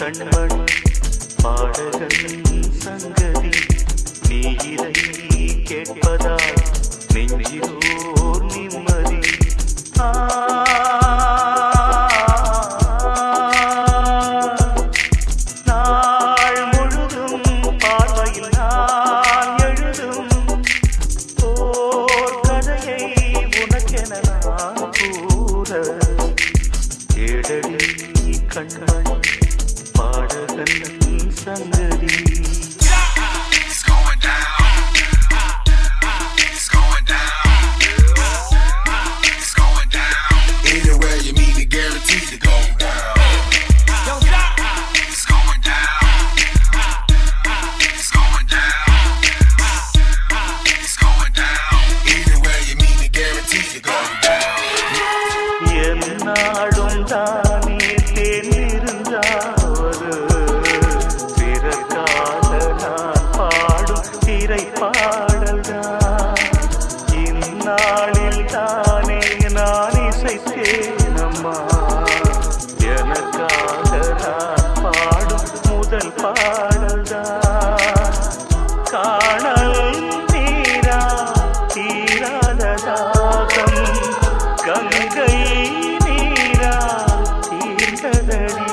கண்மணி பாடகன் சங்கதி நீ இதை கேட்பதால் நெஞ்சிலோர் நிம்மதி ஆ, நாள் முழுதும் பார்வையில் நான் எழுதும் ஓர் கதையை உனக்கென நான் கூற ஏழடி கண்மணி பாடகன் சங்கதி It's going down. It's going down. It's going down. Anywhere you meet it, guaranteed to go down. It's going down. It's going down. It's going down. Anywhere you meet it, guaranteed to go down. என்னாடும் தானே தேர்ந்திருந்தாவது பிறக்காக நான் பாடும் திரை பாடல்தான் இந்நாளில் தானே நான் இசைத்தேன் அம்மா எனக்காக நான் பாடும் முதல் பாடல்தான் காணல் நீரா தீராத தாகம் கங்கை நீரா தீர்ந்ததடி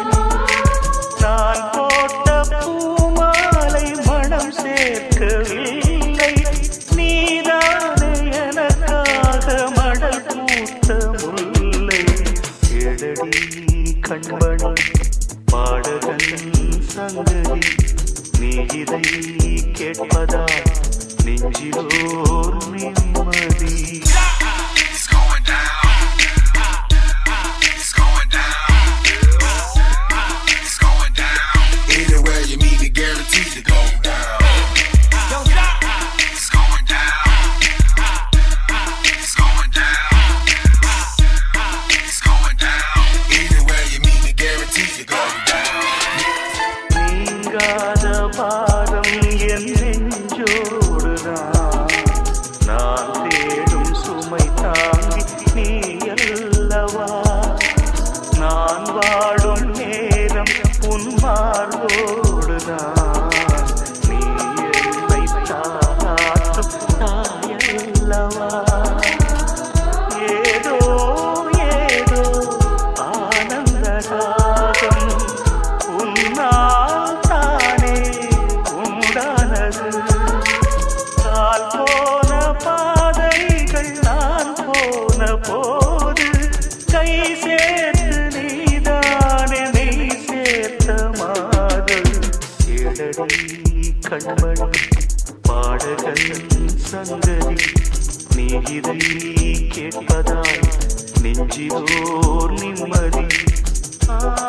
நான் போட்ட பூமாலை மனம் சேர்க்கவில்லை நீதானே எனக்காக மடல் பூத்த முல்லை எழடி கண்மணி பாடகன் சங்கதி நீ இதை கேட்பதால் நெஞ்சிலோர் நிம்மதி It's going down. It's going down. It's going down. Anywhere you meet it, guaranteed to go down. It's going down. It's going down. It's going down. Anywhere you meet it, guaranteed to go down. நீங்காத பாரம் என் நெஞ்சோடுதான் நான் தேடும் சுமை தாங்கி நீ அல்லவா நான் வாடும் நேரம் உன் மார்போடுதான் நீ என்னை தாராட்டும் தாயல்லவா ஏதோ ஏதோ ஆனந்த ராகம் உன்னால் தானே உண்டானது கால் போன பாதைகள் நான் போன போது கை சேர்த்து நீதானே நீ சேர்த்த மாதல் எழடி கண்மணி பாடகன் சங்கதி நீ இதை கேட்பதால் நெஞ்சிலோர் நிம்மதி ஆ